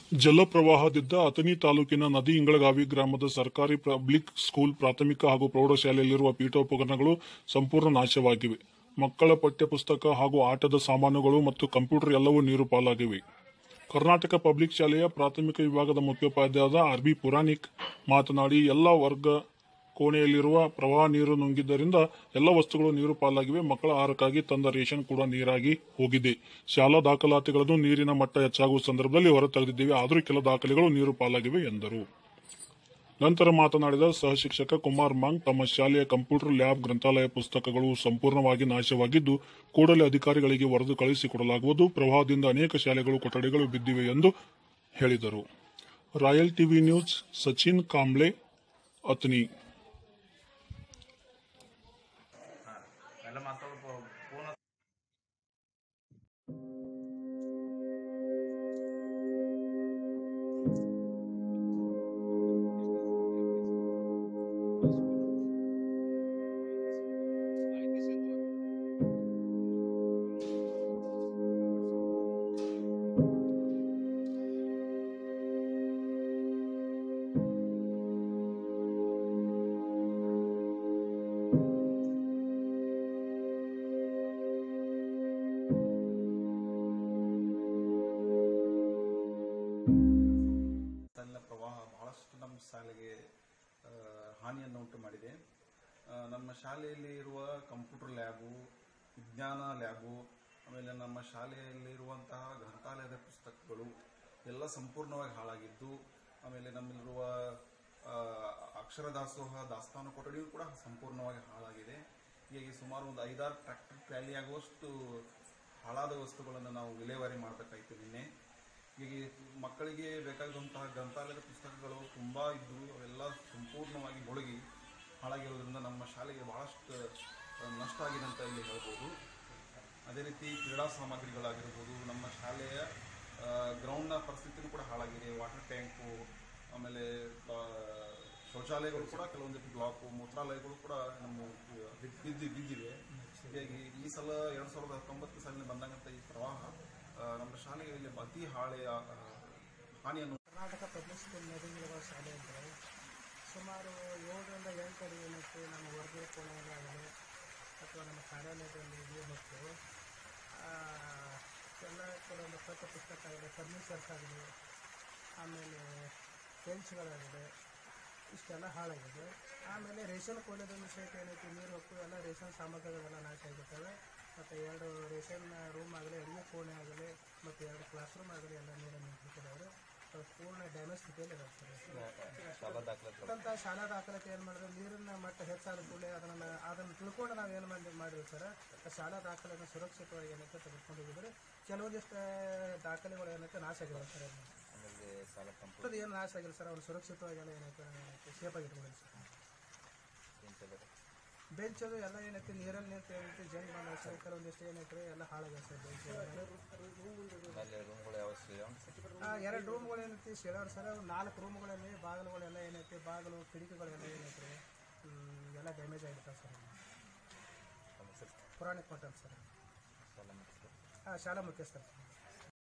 ಜಲಪ್ರವಾಹದಿಂದ ಅಥಣಿ ತಾಲೂಕಿನ ನದಿ ಇಂಗಳಗಾವಿ ಗ್ರಾಮದ ಸರ್ಕಾರಿ ಪಬ್ಲಿಕ್ ಸ್ಕೂಲ್ ಪ್ರಾಥಮಿಕ ಹಾಗೂ ಪ್ರೌಢಶಾಲೆಯಲ್ಲಿರುವ ಪೀಠೋಪಕರಣಗಳು ಸಂಪೂರ್ಣ ನಾಶವಾಗಿವೆ ಮಕ್ಕಳ ಪಠ್ಯಪುಸ್ತಕ ಹಾಗೂ ಆಟದ ಸಾಮಾನುಗಳು ಮತ್ತು ಕಂಪ್ಯೂಟರ್ ಎಲ್ಲವೂ ನೀರು ಪಾಲಾಗಿವೆ ಕರ್ನಾಟಕ ಪಬ್ಲಿಕ್ ಶಾಲೆಯ ಪ್ರಾಥಮಿಕ ವಿಭಾಗದ ಮುಖ್ಯೋಪಾಧ್ಯಾಯರಾದ ಆರ್ ಬಿ ಪುರಾಣಿಕ್ ಮಾತನಾಡಿ ಎಲ್ಲ ವರ್ಗ ಕೋಣೆಯಲ್ಲಿರುವ ಪ್ರವಾಹ ನೀರು ನುಂಗಿದ್ದರಿಂದ ಎಲ್ಲ ವಸ್ತುಗಳು ನೀರು ಪಾಲಾಗಿವೆ ಮಕ್ಕಳ ಆಹಾರಕ್ಕಾಗಿ ತಂದ ರೇಷನ್ ಕೂಡ ನೀರಾಗಿ ಹೋಗಿದೆ ಶಾಲಾ ದಾಖಲಾತಿಗಳನ್ನು ನೀರಿನ ಮಟ್ಟ ಹೆಚ್ಚಾಗುವ ಸಂದರ್ಭದಲ್ಲಿ ಹೊರತೆಗೆದಿದ್ದೇವೆ ಆದರೂ ಕೆಲ ದಾಖಲೆಗಳು ನೀರು ಪಾಲಾಗಿವೆ ಎಂದರು ನಂತರ ಮಾತನಾಡಿದ ಸಹಶಿಕ್ಷಕ ಕುಮಾರ್ ಮಾಂಗ್ ತಮ್ಮ ಶಾಲೆಯ ಕಂಪ್ಯೂಟರ್ ಲ್ಯಾಬ್ ಗ್ರಂಥಾಲಯ ಪುಸ್ತಕಗಳು ಸಂಪೂರ್ಣವಾಗಿ ನಾಶವಾಗಿದ್ದು ಕೂಡಲೇ ಅಧಿಕಾರಿಗಳಿಗೆ ವರದಿ ಕಳುಹಿಸಿಕೊಡಲಾಗುವುದು ಪ್ರವಾಹದಿಂದ ಅನೇಕ ಶಾಲೆಗಳು ಕೊಠಡಿಗಳು ಬಿದ್ದಿವೆ ಎಂದು ಹೇಳಿದರು royal TV news Sachin Kamble Athani ಎಲ್ಲ ಮಾತಾಡೋ ಫೋನ್ ತನ್ನ ಪ್ರವಾಹ ಬಹಳಷ್ಟು ನಮ್ಮ ಶಾಲೆಗೆ ಆ, ಹಾನಿಯನ್ನು ಉಂಟು ಮಾಡಿದೆ ಆ, ನಮ್ಮ ಶಾಲೆಯಲ್ಲಿ ಇರುವ ಕಂಪ್ಯೂಟರ್ ಲ್ಯಾಬು ವಿಜ್ಞಾನ ಲ್ಯಾಬು ಆಮೇಲೆ ನಮ್ಮ ಶಾಲೆಯಲ್ಲಿರುವಂತಹ ಗ್ರಂಥಾಲಯದ ಪುಸ್ತಕಗಳು ಎಲ್ಲ ಸಂಪೂರ್ಣವಾಗಿ ಹಾಳಾಗಿದ್ದು ಆಮೇಲೆ ನಮ್ಮಲ್ಲಿರುವ ಆ, ಅಕ್ಷರ ದಾಸೋಹ ದಾಸ್ತಾನು ಕೊಠಡಿಯೂ ಕೂಡ ಸಂಪೂರ್ಣವಾಗಿ ಹಾಳಾಗಿದೆ ಹೀಗಾಗಿ ಸುಮಾರು ಒಂದು ಐದಾರು ಟ್ರ್ಯಾಕ್ಟರ್ ಟ್ರ್ಯಾಲಿ ಆಗುವಷ್ಟು ಹಾಳಾದ ವಸ್ತುಗಳನ್ನು ನಾವು ವಿಲೇವಾರಿ ಮಾಡಬೇಕಾಯ್ತು ನಿನ್ನೆ ಹೀಗೆ ಮಕ್ಕಳಿಗೆ ಬೇಕಾದಂತಹ ಗ್ರಂಥಾಲಯದ ಪುಸ್ತಕಗಳು ತುಂಬ ಇದ್ದು ಅವೆಲ್ಲ ಸಂಪೂರ್ಣವಾಗಿ ಮುಳುಗಿ ಹಾಳಾಗಿರೋದ್ರಿಂದ ನಮ್ಮ ಶಾಲೆಗೆ ಬಹಳಷ್ಟು ಆ, ನಷ್ಟ ಆಗಿದೆ ಅಂತ ಇಲ್ಲಿ ಹೇಳ್ಬೋದು ಅದೇ ರೀತಿ ಕ್ರೀಡಾ ಸಾಮಗ್ರಿಗಳಾಗಿರ್ಬೋದು ನಮ್ಮ ಶಾಲೆಯ ಆ, ಗ್ರೌಂಡ್ನ ಪರಿಸ್ಥಿತಿನೂ ಕೂಡ ಹಾಳಾಗಿದೆ ವಾಟರ್ ಟ್ಯಾಂಕು ಆಮೇಲೆ ಆ, ಶೌಚಾಲಯಗಳು ಕೂಡ ಕೆಲವೊಂದಿಷ್ಟು ಬ್ಲಾಕು ಮೂತ್ರಾಲಯಗಳು ಕೂಡ ನಮ್ಮ ಬಿದ್ದು ಬಿದ್ದಿವೆ ಹೀಗಾಗಿ ಈ ಸಲ ಎರಡು ಸಾವಿರದ ಹತ್ತೊಂಬತ್ತು ಸಾಲಿನ ಬಂದಂಥ ಈ ಪ್ರವಾಹ ಆ, ನಮ್ಮ ಶಾಲೆಯಲ್ಲಿ ಅತಿ ಹಾಳೆಯ ಆ, ಹಾನಿಯನ್ನು ಕರ್ನಾಟಕ ಪಬ್ಲಿಕ್ ಸ್ಕೂಲ್ ನದಿಗಳ ಶಾಲೆ ಇದ್ದರೆ ಸುಮಾರು ಏಳರಿಂದ ಎಂಟು ಅಡಿ ಏನೈತೆ ನಮ್ಮ ವರ್ಗದ ಕೋಣೆಗಳಾಗಲಿ ಅಥವಾ ನಮ್ಮ ಕಾರ್ಯಾಲಯದಲ್ಲಿ ನೀರು ಹೊತ್ತು ಆ, ಎಲ್ಲ ಕೆಲವೊಂದು ಪಠ್ಯ ಪುಸ್ತಕ ಆಗಲಿ ಫರ್ನಿಚರ್ಸ್ ಆಗಲಿ ಆಮೇಲೆ ಬೆಂಚ್ಗಳಾಗಿದೆ ಇಷ್ಟೆಲ್ಲ ಹಾಳಾಗಿದೆ ಆಮೇಲೆ ರೇಷನ್ ಕೊಯ್ಲೋದೊಂದು ಸಹಿತ ಏನೈತಿ ನೀರು ಹೊಕ್ಕು ಎಲ್ಲ ರೇಷನ್ ಸಾಮಗ್ರಿಗಳೆಲ್ಲ ನಾಶ ಆಗಿರ್ತವೆ ಮತ್ತು ಎರಡು ರೇಷನ್ ರೂಮ್ ಆಗಲಿ ಅಡುಗೆ ಕೋಣೆ ಆಗಲಿ ಮತ್ತು ಎರಡು ಕ್ಲಾಸ್ ರೂಮ್ ಆಗಲಿ ಎಲ್ಲ ನೀರನ್ನು ನಿಂತಿದ್ದಾರೆ ಅವು ಪೂರ್ಣ ಡ್ಯಾಮೇಜ್ ಸ್ಥಿತಿಯಲ್ಲಿ ಇದಾವೆ ಸರ್ ಅಂತ ಶಾಲಾ ದಾಖಲಾತಿ ಏನು ಮಾಡಿದ್ರೆ ನೀರಿನ ಮಟ್ಟ ಹೆಚ್ಚಾದ ಕೂಡಲೇ ಅದನ್ನು ಅದನ್ನು ತಿಳ್ಕೊಂಡು ನಾವು ಏನು ಮಾಡಿ ಮಾಡಿದ್ವಿ ಸರ್ ಆ ಶಾಲಾ ದಾಖಲೆಯನ್ನು ಸುರಕ್ಷಿತವಾಗಿ ಏನಂತ ತೆಗೆದುಕೊಂಡಿದ್ದೀವಿ ಕೆಲವೊಂದಿಷ್ಟು ದಾಖಲೆಗಳು ಏನಂತ ನಾಶ ಆಗಿವೆ ಸರ್ ಅದು ಏನು ನಾಶ ಆಗಿಲ್ಲ ಸರ್ ಅವ್ನು ಸುರಕ್ಷಿತವಾಗಿ ಎಲ್ಲ ಏನೈತೆ ಸೇಫ್ ಆಗಿ ಇಟ್ಕೊಂಡಿದ್ದೀವಿ ಸರ್ ಬೆಂಚ್ ಅದು ಎಲ್ಲ ಏನೈತಿ ನೀರಲ್ಲಿ ನಿಂತು ಏನೈತಿ ಜಂಗ್ ಬಂದ ಸರ್ ಕೆಲವೊಂದಿಷ್ಟು ಏನೈತೆ ಎಲ್ಲ ಹಾಳಾಗಿದೆ ಸರ್ ಬೆಂಚ್ ಆ, ಎರಡು ರೂಮ್ಗಳು ಏನೈತಿ ಶೇಳವ್ರು ಸರ್ ಅವು ನಾಲ್ಕು ರೂಮ್ಗಳಲ್ಲಿ ಬಾಗಿಲುಗಳೆಲ್ಲ ಏನೈತಿ ಬಾಗಿಲು ಕಿಟಕಿಗಳೆಲ್ಲ ಏನೈತಿ ಹ್ಮ್, ಎಲ್ಲ ಡ್ಯಾಮೇಜ್ ಆಗಿರ್ತಾವೆ ಸರ್ ಪುರಾಣಿಕ್ ಹೋಟೆಲ್ ಸರ್ ಹಾಂ ಶಾಲಾ ಮುಖ್ಯಸ್ಥರು